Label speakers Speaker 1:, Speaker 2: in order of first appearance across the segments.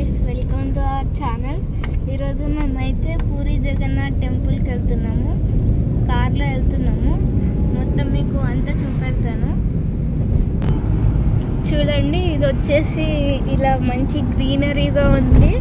Speaker 1: guys welcome to our channel ఈరోజు మేమైతే పూరి జగన్నాథ్ టెంపుల్కి వెళ్తున్నాము కార్లో వెళ్తున్నాము మొత్తం మీకు అంతా చూపెడతాను చూడండి ఇది వచ్చేసి ఇలా మంచి గ్రీనరీగా ఉంది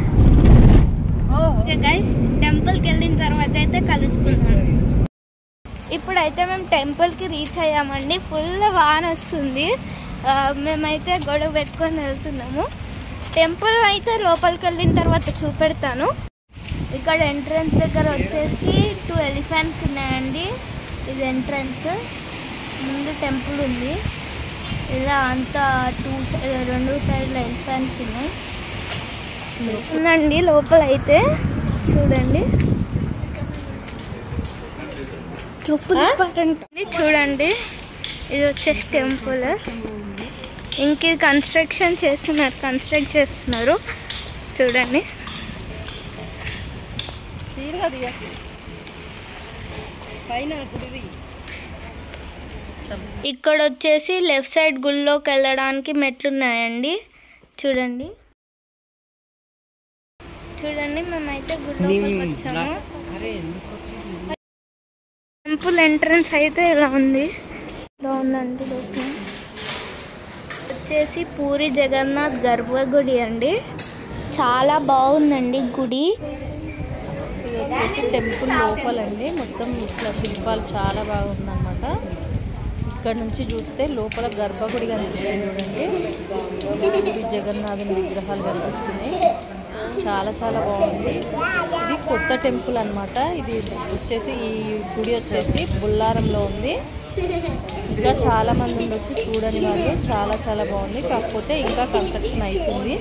Speaker 1: ఓకే గైస్ టెంపుల్కి వెళ్ళిన తర్వాత అయితే కలుసుకుందాం ఇప్పుడైతే మేము టెంపుల్కి రీచ్ అయ్యామండి ఫుల్ వాన వస్తుంది ఆ, మేమైతే గొడవ పెట్టుకొని వెళ్తున్నాము టెంపుల్ అయితే లోపలికి వెళ్ళిన తర్వాత చూపెడతాను ఇక్కడ ఎంట్రన్స్ దగ్గర వచ్చేసి టూ ఎలిఫెంట్స్ ఉన్నాయండి ఇది ఎంట్రన్స్ ముందు టెంపుల్ ఉంది ఇలా అంతా టూ రెండు సైడ్ల ఎలిఫెంట్స్ ఉన్నాయి ఉందండి లోపల అయితే చూడండి చెప్పులు ఇంపార్టెంట్ చూడండి ఇది వచ్చేసి టెంపుల్ ఇంక ఇది కన్స్ట్రక్షన్ చేస్తున్నారు కన్స్ట్రక్ట్ చేస్తున్నారు చూడండి
Speaker 2: స్పీడ్గా దిగ పైన గుడిది
Speaker 1: ఇక్కడ వచ్చేసి లెఫ్ట్ సైడ్ గుళ్ళోకి వెళ్ళడానికి మెట్లు ఉన్నాయండి చూడండి చూడండి మేమైతే గుళ్ళోకి వచ్చాము
Speaker 2: అరే ఎందుకు వచ్చింది
Speaker 1: టెంపుల్ ఎంట్రన్స్ అయితే ఇలా ఉంది ఇలా ఉందండి లోపల వచ్చేసి పూరి జగన్నాథ్ గర్భగుడి అండి చాలా బాగుందండి గుడి
Speaker 2: ఇది వచ్చేసి టెంపుల్ లోపలండి మొత్తం ఇట్లా శిల్పాలు చాలా బాగుందన్నమాట ఇక్కడ నుంచి చూస్తే లోపల గర్భగుడి కనిపిస్తుంది చూడండి గుడి జగన్నాథుని విగ్రహాలు కనిపిస్తున్నాయి చాలా చాలా బాగుంది ఇది కొత్త టెంపుల్ అన్నమాట ఇది వచ్చేసి ఈ గుడి వచ్చేసి బుల్లారంలో ఉంది ఇంకా చాలా మంది ఉండొచ్చు చూడని వాళ్ళు చాలా చాలా బాగుంది కాకపోతే ఇంకా కన్స్ట్రక్షన్ అవుతుంది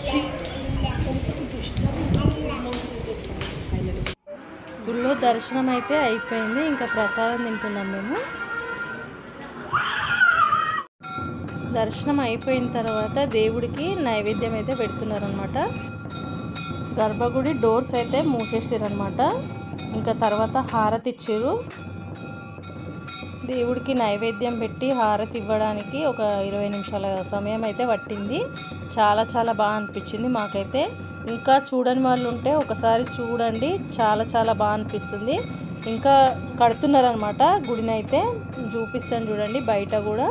Speaker 2: గుళ్ళో దర్శనం అయితే అయిపోయింది ఇంకా ప్రసాదం తింటున్నాం మేము దర్శనం అయిపోయిన తర్వాత దేవుడికి నైవేద్యం అయితే పెడుతున్నారనమాట గర్భగుడి డోర్స్ అయితే మూసేసారనమాట ఇంకా తర్వాత హారతి ఇచ్చారు దేవుడికి నైవేద్యం పెట్టి హారతి ఇవ్వడానికి ఒక ఇరవై నిమిషాల సమయం అయితే పట్టింది చాలా చాలా బాగా అనిపించింది మాకైతే ఇంకా చూడని వాళ్ళు ఉంటే ఒకసారి చూడండి చాలా చాలా బాగా అనిపిస్తుంది ఇంకా కడుతున్నారనమాట గుడిని అయితే చూపిస్తాను చూడండి బయట కూడా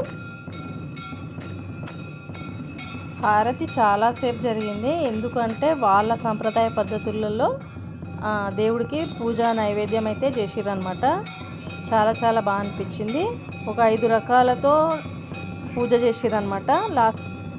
Speaker 2: హారతి చాలాసేపు జరిగింది ఎందుకంటే వాళ్ళ సంప్రదాయ పద్ధతులలో ఆ, దేవుడికి పూజ నైవేద్యం అయితే చేసిరనమాట చాలా చాలా బాగా అనిపించింది ఒక ఐదు రకాలతో పూజ చేసిరనమాట లా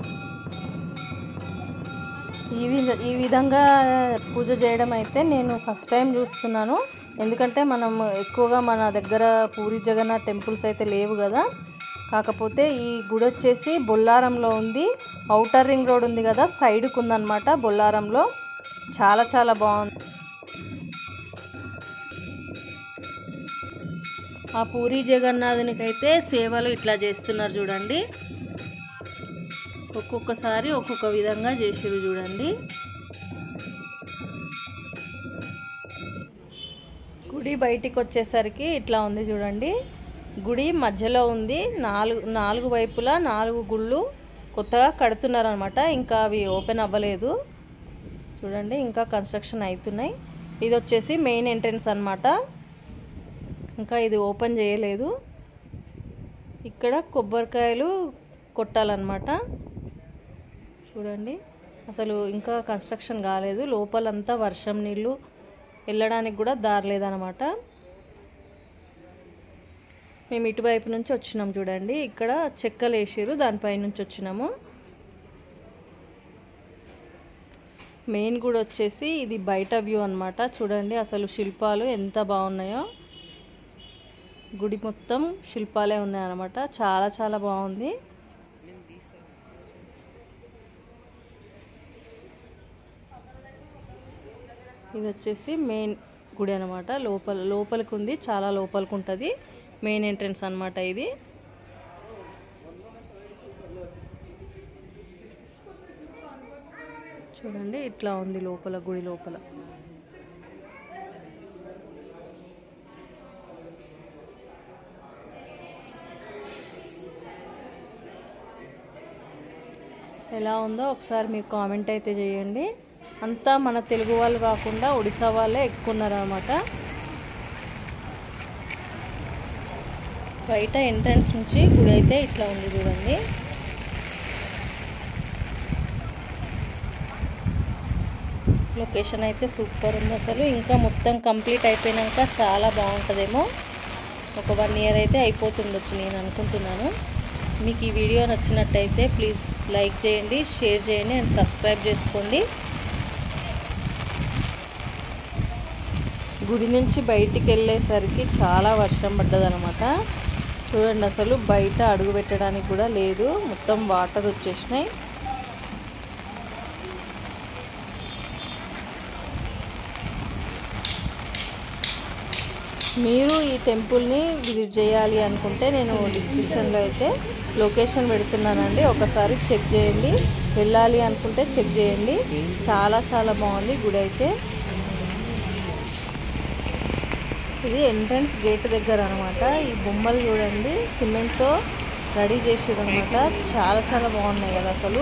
Speaker 2: ఈ విధ ఈ విధంగా పూజ చేయడం అయితే నేను ఫస్ట్ టైం చూస్తున్నాను ఎందుకంటే మనం ఎక్కువగా మన దగ్గర పూరి జగన్నాథ్ టెంపుల్స్ అయితే లేవు కదా కాకపోతే ఈ గుడి వచ్చేసి బొల్లారంలో ఉంది ఔటర్ రింగ్ రోడ్ ఉంది కదా సైడ్కి ఉందన్నమాట బొల్లారంలో చాలా చాలా బాగుంది ఆ పూరి జగన్నాథునికి అయితే సేవలు ఇట్లా చేస్తున్నారు చూడండి ఒక్కొక్కసారి ఒక్కొక్క విధంగా చేసిరు చూడండి గుడి బయటికి వచ్చేసరికి ఇట్లా ఉంది చూడండి గుడి మధ్యలో ఉంది నాలుగు నాలుగు వైపులా నాలుగు గుళ్ళు కొత్తగా కడుతున్నారనమాట ఇంకా అవి ఓపెన్ అవ్వలేదు చూడండి ఇంకా కన్స్ట్రక్షన్ అవుతున్నాయి ఇది వచ్చేసి మెయిన్ ఎంట్రన్స్ అన్నమాట ఇంకా ఇది ఓపెన్ చేయలేదు ఇక్కడ కొబ్బరికాయలు కొట్టాలన్నమాట చూడండి అసలు ఇంకా కన్స్ట్రక్షన్ కాలేదు లోపలంతా వర్షం నీళ్ళు వెళ్ళడానికి కూడా దారి లేదనమాట మేము ఇటువైపు నుంచి వచ్చినాం చూడండి ఇక్కడ చెక్కలు వేసిరు దానిపై నుంచి వచ్చినాము మెయిన్ కూడా వచ్చేసి ఇది బయట వ్యూ అన్నమాట చూడండి అసలు శిల్పాలు ఎంత బాగున్నాయో గుడి మొత్తం శిల్పాలే ఉన్నాయన్నమాట చాలా చాలా బాగుంది ఇది వచ్చేసి మెయిన్ గుడి అనమాట లోపల లోపలికి ఉంది చాలా లోపలికి ఉంటుంది మెయిన్ ఎంట్రన్స్ అన్నమాట ఇది చూడండి ఇట్లా ఉంది లోపల గుడి లోపల ఎలా ఉందో ఒకసారి మీరు కామెంట్ అయితే చేయండి అంతా మన తెలుగు వాళ్ళు కాకుండా ఒడిశా వాళ్ళే ఎక్కువ ఉన్నారనమాట బయట ఎంట్రన్స్ నుంచి గుడి అయితే ఇట్లా ఉంది చూడండి లొకేషన్ అయితే సూపర్ ఉంది అసలు ఇంకా మొత్తం కంప్లీట్ అయిపోయినాక చాలా బాగుంటుందేమో ఒక వన్ ఇయర్ అయితే అయిపోతుండొచ్చు నేను అనుకుంటున్నాను మీకు ఈ వీడియో నచ్చినట్టయితే ప్లీజ్ లైక్ చేయండి షేర్ చేయండి అండ్ సబ్స్క్రైబ్ చేసుకోండి గుడి నుంచి బయటికి వెళ్ళేసరికి చాలా వర్షం పడ్డదనమాట చూడండి అసలు బయట అడుగు పెట్టడానికి కూడా లేదు మొత్తం వాటర్ వచ్చేసినాయి మీరు ఈ టెంపుల్ని విజిట్ చేయాలి అనుకుంటే నేను డిస్క్రిప్షన్లో అయితే లొకేషన్ పెడుతున్నానండి ఒకసారి చెక్ చేయండి వెళ్ళాలి అనుకుంటే చెక్ చేయండి చాలా చాలా బాగుంది గుడి అయితే ఇది ఎంట్రన్స్ గేట్ దగ్గర అనమాట ఈ బొమ్మలు చూడండి సిమెంట్తో రెడీ చేసేది అనమాట చాలా చాలా బాగున్నాయి కదా అసలు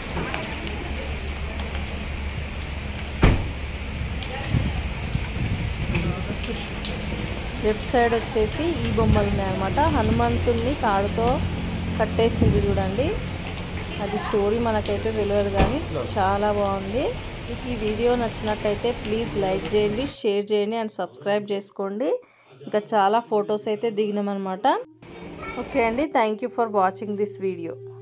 Speaker 2: లెఫ్ట్ సైడ్ వచ్చేసి ఈ బొమ్మలు ఉన్నాయన్నమాట హనుమంతుల్ని తాడుతో కట్టేసింది చూడండి అది స్టోరీ మనకైతే తెలియదు కానీ చాలా బాగుంది మీకు ఈ వీడియో నచ్చినట్టయితే ప్లీజ్ లైక్ చేయండి షేర్ చేయండి అండ్ సబ్స్క్రైబ్ చేసుకోండి ఇంకా చాలా ఫొటోస్ అయితే దిగినామన్నమాట ఓకే అండి thank you for watching this video